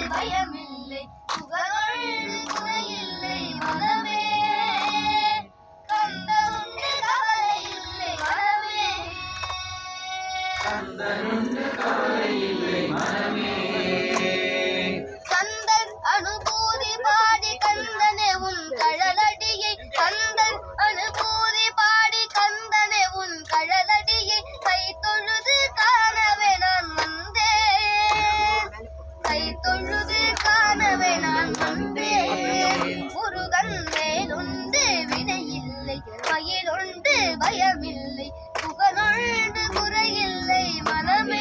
பயமில்லை புகழொன்று துணையில்லை மனமே கந்த உண்டு கவலை இல்லை மனமே கந்தன் அனுபூதி பாடி கந்தனே உன் கழலடியை கந்தன் அனுபூதி பாடி கந்தனே உன் கழலடியை கை தொழுது காணவே நான் வந்தேன் கை தொழுது காணவே நான் வந்தேன் முருகன் மேலுண்டு வினையில்லை மயிலுண்டு பயமில்லை புகழொண்டு குறையில்லை மனமே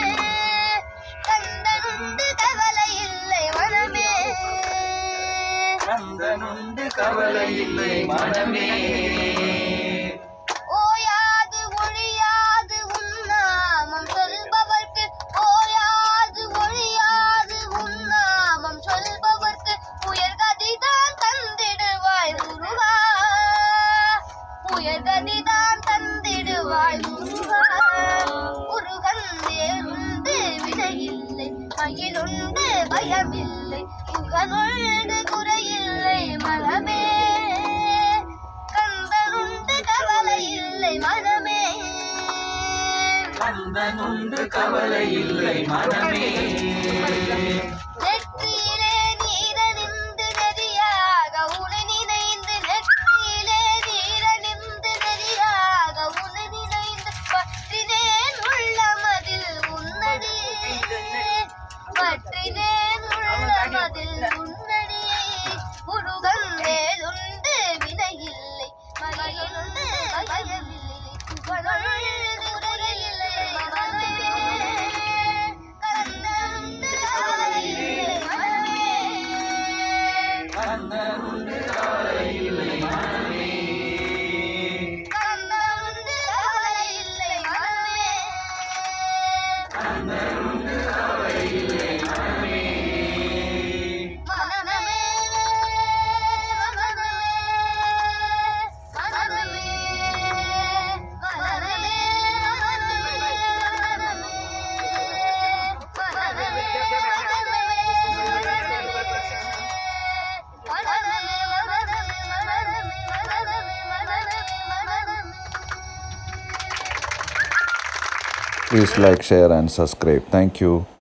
கந்தனுண்டு கவலை இல்லை மனமே கந்தனுண்டு கவலை இல்லை மனமே ஓயாது ஒழியாது உன்னாமம் சொல்பவர்க்கு ஓயாது ஒழியாது உன்னாமம் சொல்பவர்க்கு உயர்கதிதான் தந்திடுவாய் முருகா உயர்கதிதான் தந்திடுவாய் முருகா முருகன் வேறுண்டு வினையில்லை மயிலுண்டு பயமில்லை புகழொண்டு குறையில்லை மனமே கந்தனுண்டு கவலை இல்லை மனமே கந்தனுண்டு கவலை இல்லை மனமே நெற்றியிலே நீரணிந்து நெறியாக உனை நினைந்து நெற்றியிலே நீரணிந்து நெறியாக உனை நினைந்து பற்றினேன் உள்ளமதில் உன்னடி பற்றினேன் உள்ளமதில் உன்னடியை முருகன் வேலுண்டு வினையில்லை மகிழுண்டு பயமில்லை புகழொழுது உரையில்லை மனமே கந்தனுண்டு கவலை இல்லை மனமே கந்தனுண்டு கவலை இல்லை மனமே கந்தனுண்டு கவலை இல்லை மனமே கந்தனுண்டு கவலை இல்லை மனமே மனமே மனமே மனமே மனமே Please like, share, and subscribe. Thank you.